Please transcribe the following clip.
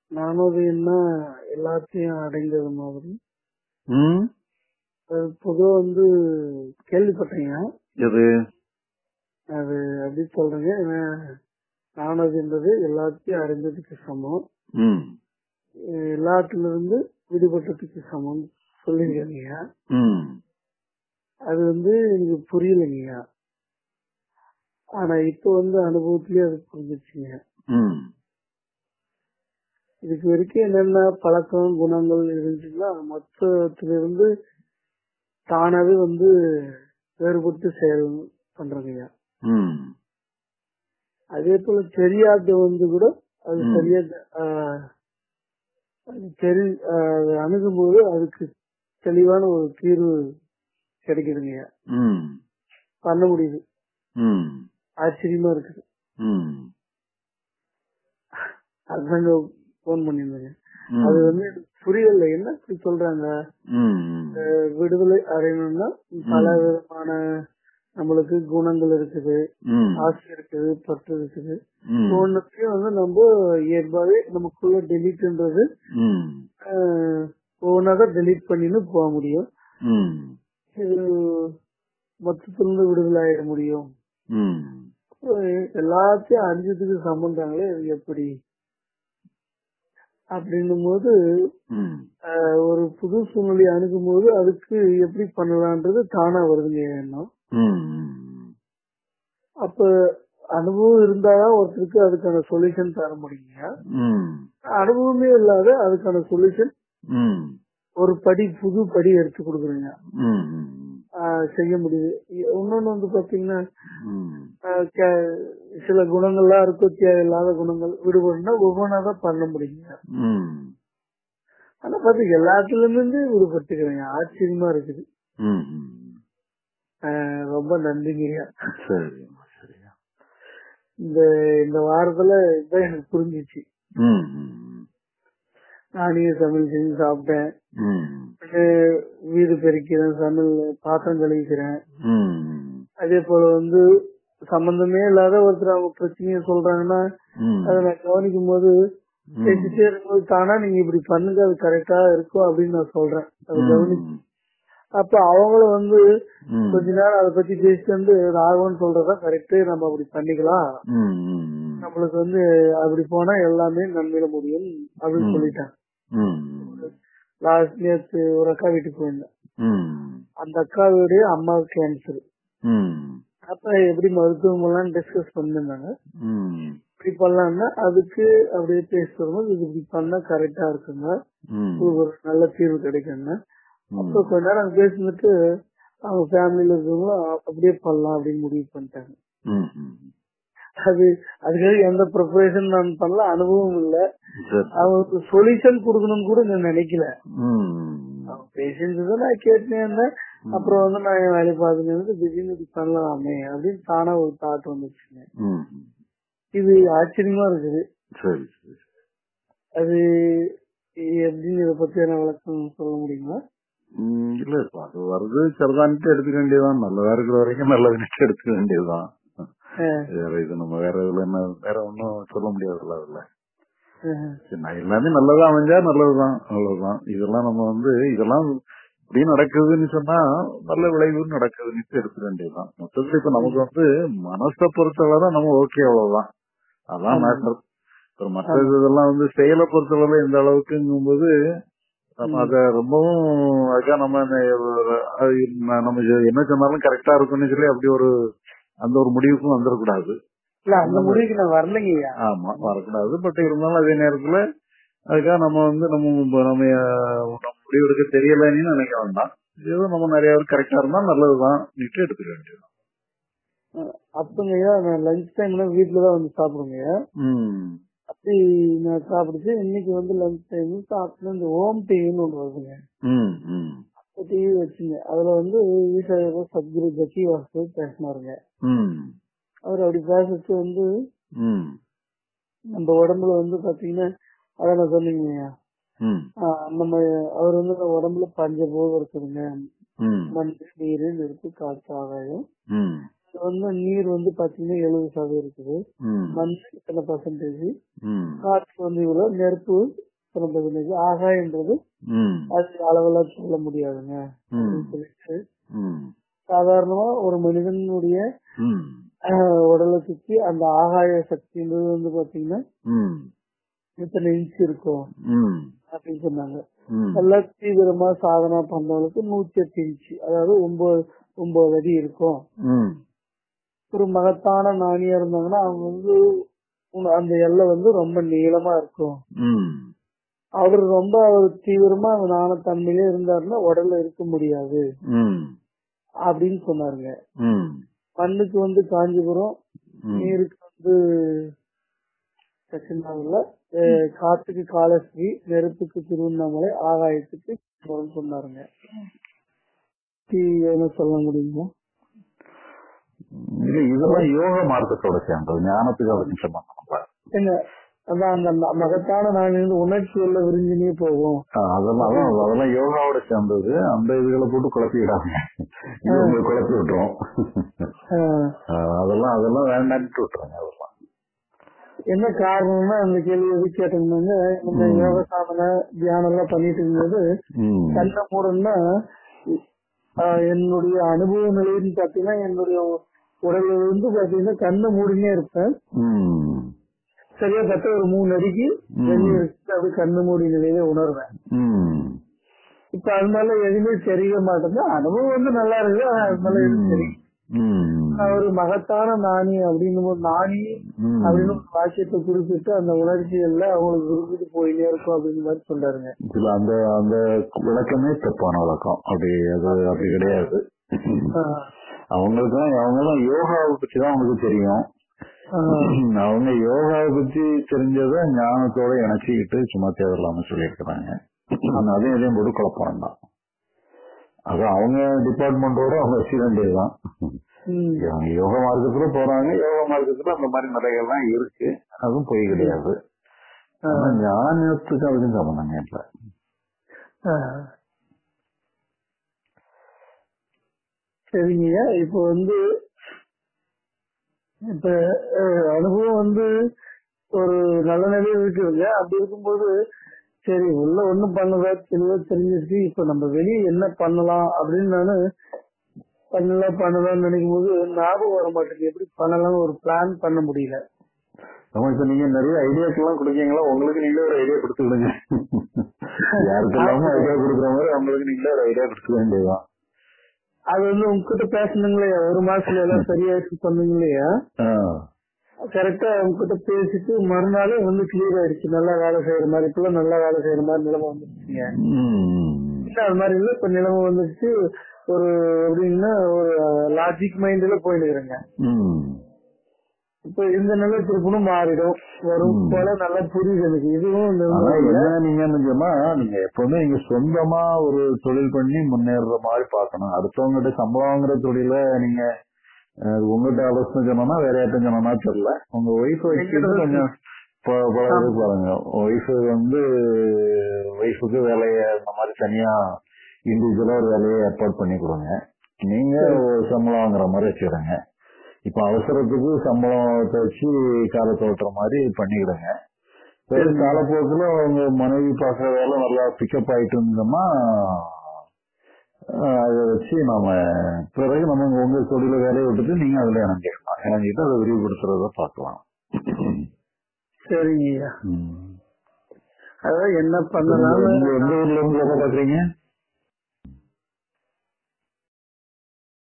நானூறுன்னா எல்லாத்தையும் அடைந்தது மாதிரி ம் அது பொதுவா வந்து கேள்விப்பட்டேங்க எது அது அப்படி சொல்றேங்க ஏன்னா நானூறுன்றது எல்லாத்தையும் அடைஞ்சதுக்கு சமம் ம் எல்லாத்துல இருந்து விடுபட்டதுக்கு சமம் சொல்லிருக்கீங்க ம் அது வந்து எனக்கு புரியலைங்க ஆனா இப்ப வந்து அனுபவத்திலேயே அது புரிஞ்சிச்சுங்க ம் இதுக்கு வரைக்கும் என்னென்ன பழக்கம் குணங்கள் இருந்துச்சுன்னா மொத்தத்திலிருந்து தானாவே வந்து வேறுபட்டு செயல் பண்றதுங்க ம் அதே போல தெரியாத வந்து கூட அது ம். சரியா ஆஹ், அது தெரி ஆஹ், அது அணுகும்போது அதுக்கு தெளிவான ஒரு தீர்வு கிடைக்குதுங்க ம் பண்ண முடியுது ம் ஆச்சரியமா இருக்குது ம் அதுதாங்க போன் பண்ணியிருந்தேங்க ம். அது வந்து எனக்கு புரியல என்ன இப்படி சொல்றாங்க ம் அஹ் விடுதலை அடையணும்னா பல விதமான நம்மளுக்கு குணங்கள் இருக்குது ம் ஆசை இருக்குது பற்று இருக்குது ம் ஒவ்வொன்றுத்தையும் வந்து நம்ம இயல்பாவே நமக்குள்ள டெலிட்ன்றது ம் ஒவ்வொன்றாக டெலீட் பண்ணின்னு போக முடியும் ம் இது மொத்தத்திலிருந்து விடுதலை ஆயிட முடியும் ம் அஹ் எல்லாத்தையும் அஞ்சதுக்கு சம்பந்தாங்களே அது எப்படி அப்படின்னும் போது ம் ஆஹ் ஒரு புது சூழ்நிலையை அணுகும் போது அதுக்கு எப்படி பண்ணலான்றது தானா வருதுங்க எண்ணம் ம் அப்ப அனுபவம் இருந்தாதான் ஒருத்தருக்கு அதுக்கான சொல்யூஷன் தர முடியுங்க ம் அனுபவமே இல்லாத அதுக்கான சொல்யூஷன் ம் ஒரு படி புது படி எடுத்து கொடுக்குறீங்க ம் ஆஹ் செய்ய முடியுது இ- இன்னொன்னு வந்து பாத்தீங்கன்னா ம் ஆஹ் கே- சில குணங்கள்லாம் இருக்கும் தேவையில்லாத குணங்கள் விடுபடுனா ஒவ்வொன்றா தான் பண்ண முடியுங்க ம் ஆனா பாத்து எல்லாத்துல இருந்து விடுபட்டுக்கிறேங்க ஆச்சரியமா இருக்குது ம் ஆஹ் ரொம்ப நன்றிங்கய்யா சரிம்மா சரியா இந்த இந்த வாரத்துல இதான் எனக்கு புரிஞ்சிச்சு ம் ம் நானே சமையல் செஞ்சு சாப்பிட்டேன் ம் பின்ன வீடு பெருக்கிறேன் சமையல் பாத்திரம் கழுவிக்கிறேன் ம் அதே போல வந்து சம்பந்தமே இல்லாத ஒருத்தர் அவங்க பிரச்சனைய சொல்றாங்கன்னா ம் அதை நான் கவனிக்கும் போது பேசிட்டே இருக்கும்போது தானா நீங்க இப்படி பண்ணுங்க அது கரெக்டா இருக்கும் அப்படின்னு நான் சொல்றேன் அதை கவனி அப்ப அவங்கள வந்து ம் கொஞ்ச நேரம் அதை பத்தி பேசிட்டு வந்து ராகவன் சொல்றதா கரெக்ட் நம்ம அப்படி பண்ணிக்கலாம் ம் ம் நம்மளுக்கு வந்து அப்படி போனா எல்லாமே நன்மையில முடியும் அப்படின்னு ம். சொல்லிட்டாங்க ம் லாஸ்ட் நேத்து ஒரு அக்கா வீட்டுக்கு போயிருந்தேன் ம் அந்த அக்காவுடைய அம்மாவுக்கு கேன்சர் ம் அப்ப எப்படி மருத்துவம் எல்லாம் டிஸ்கஸ் பண்ணிருந்தாங்க ம் இப்படி பண்ணலாம்னா அதுக்கு அப்படியே பேசுறோம் இது இப்படி பண்ணா கரெக்டா இருக்குங்க ம் இது ஒரு நல்ல தீர்வு கிடைக்குங்க அப்ப கொஞ்ச நேரம் அங்க பேசிட்டு அவங்க ஃபேமிலில இருக்கவங்களும் அ- அப்படியே பண்ணலாம் அப்படின்னு முடிவு பண்ணிட்டாங்க ம் ம் அது அதுக்காக எந்த ப்ரிப்பரேஷன் நான் பண்ணல அனுபவம் இல்ல சரி அவங்களுக்கு சொல்யூஷன் கொடுக்கணும்னு கூட நான் நினைக்கல ம் அவங்க பேசிட்டு நான் கேட்டுனே இருந்தேன் அப்புறம் வந்து நான் என் வேலையை பார்த்துட்டு திடீர்னு இப்படி பண்ணலாமே அப்படின்னு தானா ஒரு தாட் வந்துச்சுங்க ம் இது ஆச்சரியமா இருக்குது சரி சரி அது எப்படின்னு இதை பத்தி என்ன விளக்கம் சொல்ல முடியுமா ம், இல்ல இப்ப அது வருது சரிதான்ட்டு எடுத்துக்க வேண்டியதுதான் நல்லதா இருக்கிற வரைக்கும் நல்லதுன்னுட்டு எடுத்துக்க வேண்டியதுதான் அஹ் வேற இது நம்ம வேற இதுல என்ன வேற ஒன்னும் சொல்ல முடியாதுல்ல அதுல அஹ் சரி, நான் எல்லாமே நல்லதா அமைஞ்சா நல்லதுதான் அவ்வளவுதான் இதெல்லாம் நம்ம வந்து இதெல்லாம் இப்படி நடக்குதுன்னு சொன்னா நல்ல விளைவு நடக்குதுன்னு எடுத்துக்க வேண்டியதுதான் மொத்தத்துல இப்ப நமக்கு வந்து மனசை பொறுத்தவரை நம்ம ஓகே அவ்வளவுதான் அதான் ஆமா. மேட்டர் இப்ப மற்ற இதெல்லாம் வந்து செயலை பொறுத்தவரை எந்த அளவுக்குங்கும் போது நம்ம ம். அத ரொம்பவும் அதுக்காக நம்ம இந்த- அது ந- நம்ம என்ன சொன்னாலும் கரெக்டா இருக்கும்னு சொல்லி அப்படி ஒரு அந்த ஒரு முடிவுக்கும் வந்துடக்கூடாது இல்ல அந்த முடிவுக்கு நான் வரலைங்கய்யா ஆமா வரக்கூடாது பட் இருந்தாலும் அதே நேரத்துல அதுக்காக நம்ம வந்து நம்ம நம்ம நம்ம முடிவெடுக்க தெரியலன்னு நினைக்க வேண்டாம் ஏதோ நம்ம நிறைய பேர் கரெக்டா இருந்தா நல்லதுதான் நீட்டு எடுத்துக்க வேண்டியது அஹ் அப்பங்கய்யா நான் லஞ்ச் டைம்ல வீட்டுலதான் வந்து சாப்பிடுங்கய்யா ம் அப்படி நான் சாப்பிடுச்சு இன்னைக்கு வந்து லஞ்ச் டைம் சாப்பிட்டு இந்த ஹோம் டிவின்னு ஒன்று வருதுங்க ம் ம் டிவி வச்சுங்க அதுல வந்து ஈசாயோ சத்குரு ஜக்கி வாசு பேசினாருங்க ம் அவர் அப்படி பேசுறது வந்து ம் நம்ம உடம்புல வந்து பாத்தீங்கன்னா அதான் நான் சொன்னீங்க ம் நம்ம அவர் வந்து நம்ம உடம்புல பஞ்சபோகம் இருக்குதுங்க ம் மண் நீர் நெருப்பு காற்று ஆகாயம் ம் இது வந்து நீர் வந்து பாத்தீங்கன்னா எழுபது சதவீதம் இருக்குது ம், மண் இத்தனை பர்சன்டேஜ் ம், காற்று வந்து இவ்வளவு நெருப்பு இத்தனை பர்சன்டேஜ் ஆகாயன்றது ம், அது அளவுல சொல்ல முடியாதுங்க ம், அப்படின்னு சொல்லிட்டு ம், சாதாரணமா ஒரு மனிதனுடைய ம், ஆஹ், உடலை சுத்தி அந்த ஆகாய சக்தின்றது வந்து பாத்தீங்கன்னா ம், இத்தனை இன்ச் இருக்கும் ம், அப்படின்னு சொன்னாங்க ம், நல்லா தீவிரமா சாதனா பண்றவங்களுக்கு நூத்தி எட்டு இன்ச் அதாவது ஒன்பது ஒன்பது அடி இருக்கும் ம், ஒரு மகத்தான நாணியா இருந்தாங்கன்னா அவங்க வந்து உன- அந்த எல்லை வந்து ரொம்ப நீளமா இருக்கும் ம், அவர் ரொம்ப அவர் தீவிரமா அந்த நாணத்தன்மையிலே இருந்தாருன்னா உடல்ல இருக்க முடியாது ம், அப்படின்னு சொன்னாருங்க ம், மண்ணுக்கு வந்து காஞ்சிபுரம் ம். நீருக்கு வந்து செகண்டாவில் காத்துக்கு காலஸ்ரீ நெருப்புக்கு திருவண்ணாமலை ஆகாயத்துக்கு சிதம்பரம் சொன்னாருங்க டி, என்ன சொல்ல முடியுமா இல்ல இதெல்லாம் யோக மார்க்கத்தோட சேர்ந்தது ஞானத்துக்கு அதுக்கு சம்பந்தம் என்ன அதான் அந்த ம- மகத்தான நான் உணர்ச்சி உள்ள விரிஞ்சினே போகும் அதெல்லாம் அதான் அதெல்லாம் யோகாவோட சேர்ந்தது அந்த இதுகளை போட்டு குழப்பிடாங்க இது உங்களை குழப்பி விட்டுரும் ஆஹ், ஆஹ் அதெல்லாம் அதெல்லாம் வேண்டாம்னு விட்டுருங்க அதெல்லாம் என்ன காரணம்னா அந்த கேள்வி எது கேட்டோம்னாங்க இந்த ம். யோக சாதனை தியானம் எல்லாம் பண்ணிட்டு இருந்தது ம், கண்ணை மூடன்னா ஆஹ், என்னுடைய அனுபவ நிலைன்னு பாத்தீங்கன்னா என்னுடைய உடல்ல இருந்து பாத்தீங்கன்னா கண்ணை மூடினே இருப்பேன் ம், சரியா பார்த்தா ஒரு மூணு அடிக்கு ம். வெளியே இருக்கு அது கண்ணு மூடி நிலையில உணர்வேன் ம், இப்ப அதனால எதுவுமே தெரிய மாட்டேங்குது அனுபவம் வந்து நல்லா இருக்கு ஆனா அதனால எதுவும் தெரியும் ம், ஒரு மகத்தான நாணி அப்படின்னு ஒரு நாணி ம். அப்படின்னு ஒரு வாக்கியத்தை குறிப்பிட்டு அந்த உணர்ச்சிகள்ல அவங்களுக்கு குறிப்பிட்டு போயிட்டே இருக்கும் அப்படின்னு மாதிரி சொல்றாருங்க இதுல அந்த அந்த விளக்கமே தப்பான விளக்கம் அப்படி அது அப்படி கிடையாது ஆஹ் அவங்களுக்கு அவங்களும் யோகாவை பத்தி தான் அவங்களுக்கு தெரியும் ஆஹ் அவங்க யோகாவை பத்தி தெரிஞ்சதை ஞானத்தோட இணைச்சிக்கிட்டு சும்மா தேவையில்லாம சொல்லியிருக்கிறாங்க அதையும் இதையும் போட்டு குழப்பம் வேண்டாம் அது அவங்க டிபார்ட்மெண்டோட அவங்க வச்சு வேண்டியதுதான் உம் அவங்க யோக மார்க்கத்துல போறாங்க யோக மார்க்கத்துல அந்த மாதிரி நிலைகள்லாம் இருக்கு அதுவும் பொய் கிடையாது ஆனா ஞானத்துக்கு அதுக்கும் சம்பந்தம் இல்ல ஆஹ் சரிங்க இப்ப வந்து இப்ப அஹ், அனுபவம் வந்து ஒரு நல்ல நிலையில் இருக்குதுங்க அப்படி இருக்கும்போது சரி உள்ள ஒண்ணும் பண்ணல தெளிவா தெரிஞ்சிருச்சு இப்ப நம்ம வெளியே என்ன பண்ணலாம் அப்படின்னு நானு பண்ணலாம் பண்ணலாம்னு நினைக்கும் போது ஞாபகம் வர மாட்டேங்குது எப்படி பண்ணலாம்னு ஒரு பிளான் பண்ண முடியல நம்ம இப்ப நீங்க நிறைய ஐடியாக்கள் எல்லாம் கொடுக்கீங்களா உங்களுக்கு நீங்களே ஒரு ஐடியா கொடுத்துடுங்க யாருக்கெல்லாமோ ஐடியா கொடுக்குற மாதிரி அவங்களுக்கு நீங்களே ஒரு ஐடியா கொடுக்க வேண்டியதுதான் அது வந்து உங்ககிட்ட பேசணுங்களே ஒரு மாசத்துல எல்லாம் சரியாயிடுச்சு சொன்னீங்க இல்லையா ஆஹ். கரெக்டா உங்ககிட்ட பேசிட்டு மறுநாள் வந்து கிளியர் ஆயிடுச்சு நல்லா வேலை செய்யற மாதிரி இப்பெல்லாம் நல்லா வேலை செய்யற மாதிரி நிலைமை வந்துருச்சுங்க ம். இல்ல அது மாதிரி இல்ல இப்ப நிலைமை வந்துருச்சு ஒரு எப்படின்னா ஒரு லாஜிக் மைண்ட்ல போயிடுறேங்க ம். இப்ப இந்த நிலை திருப்பணும் மாறிடும் வரும் ம். போல நல்லா புரியுது எனக்கு இதுவும் இந்த ஆனா மாதிரி இல்ல. என்ன நீங்க நிஜமா நீங்க எப்பவுமே நீங்க சொந்தமா ஒரு தொழில் பண்ணி முன்னேறுற மாதிரி பாக்கணும் அடுத்தவங்ககிட்ட சம்பளம் வாங்குற தொழில நீங்க அஹ், உங்ககிட்ட ஆலோசனை சொன்னா வேற யார்ட்டும் சொன்னா தெரியல உங்க ஒய்ஃப் வச்சுட்டு கொஞ்சம் ப- பழகுறது பாருங்க ஒய்ஃப் வந்து ஒய்ஃபுக்கு வேலையை இந்த மாதிரி தனியா இண்டிவிஜுவலா ஒரு வேலையை ஏற்பாடு பண்ணி கொடுங்க நீங்க ஒரு சம்பளம் வாங்குற மாதிரி வச்சுக்கிறங்க இப்ப அவசரத்துக்கு சம்பளத்தை வச்சு காலத்தை ஓட்டுற மாதிரி பண்ணிக்கிடுங்க சரி காலப்போக்கில் உங்க மனைவி பார்க்குற வேலை நல்லா பிக்கப் ஆயிட்டு இருந்தோம்னா ஆஹ் அதை வச்சு நாம பிறகு நம்ம உங்க தொழில வேலையை விட்டுட்டு நீங்க அதுல இணைஞ்சிக்கலாம் இணைஞ்சிட்டு அதை விரிவுபடுத்துறத பார்க்கலாம் சரிங்க ஐயா. ம். அதான் என்ன நீங்க பண்ணலாம் எந்த ஊர்ல இருந்து வேலை பாக்குறீங்க